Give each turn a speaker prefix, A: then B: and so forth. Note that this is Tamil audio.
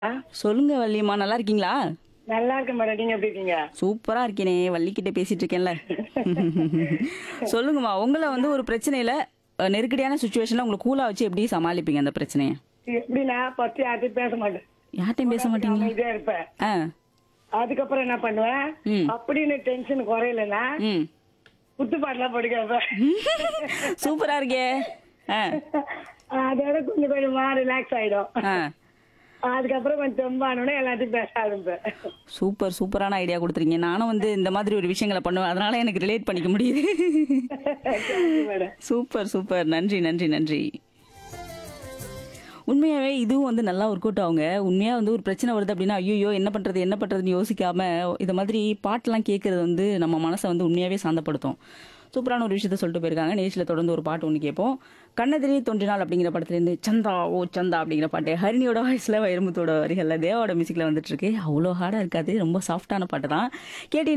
A: சொல்லுங்க வள்ளியம்மா நல்லா இருக்கீங்களா
B: நல்லா இருக்கேன் மேடம் நீங்க எப்படி இருக்கீங்க
A: சூப்பரா இருக்கேனே வள்ளிக்கிட்ட பேசிட்டு இருக்கேன்ல சொல்லுங்கம்மா உங்களை வந்து ஒரு பிரச்சனையில அஹ், நெருக்கடியான சுச்சுவேஷன்ல உங்களை கூலா வச்சு எப்படி சமாளிப்பீங்க அந்த பிரச்சனைய
B: எப்படின்னா ஃபர்ஸ்ட் யார்ட்டையும் பேச மாட்டேன்
A: யார்ட்டையும் பேச மாட்டீங்களா
B: அமைதியா இருப்பேன்
A: ஆ
B: அதுக்கப்புறம் என்ன பண்ணுவேன்
A: ம்.
B: அப்படின்னு டென்ஷன் குறையலன்னா
A: ம்
B: குத்து பாட்டுலாம் படிக்கிறப்ப
A: சூப்பரா இருக்கே ஆ
B: அதோட கொஞ்சம் கொஞ்சமா ரிலாக்ஸ் ஆயிடும்
A: ஆ
B: அதுக்கப்புறம் கொஞ்சம் தெம்பானோட எல்லாத்தையும் பேச ஆரம்பிப்பேன்
A: சூப்பர் சூப்பரான ஐடியா கொடுத்துருங்க நானும் வந்து இந்த மாதிரி ஒரு விஷயங்களை பண்ணுவேன் அதனால எனக்கு ரிலேட் பண்ணிக்க முடியுது
B: மேடம்
A: சூப்பர் சூப்பர் நன்றி நன்றி நன்றி உண்மையாவே இதுவும் வந்து நல்லா ஒர்க் அவுட் ஆகுங்க உண்மையா வந்து ஒரு பிரச்சனை வருது அப்படின்னா ஐயோ என்ன பண்றது என்ன பண்றதுன்னு யோசிக்காம இந்த மாதிரி பாட்டெல்லாம் கேட்கறது வந்து நம்ம மனசை வந்து உண்மையாவே சாந்தப்படுத்தும் சூப்பரான ஒரு விஷயத்த சொல்லிட்டு போயிருக்காங்க நேச்சில் தொடர்ந்து ஒரு பாட்டு ஒன்று கேட்போம் கண்ணதிரி தோன்றினால் அப்படிங்கிற படத்துலேருந்து சந்தா ஓ சந்தா அப்படிங்கிற பாட்டு ஹரிணியோட வாய்ஸில் வைரமுத்தோட வரிகளில் தேவாவோட மியூசிக்கில் வந்துட்டு இருக்கு அவ்வளோ ஹார்டாக இருக்காது ரொம்ப சாஃப்டான பாட்டு தான் கேட்டு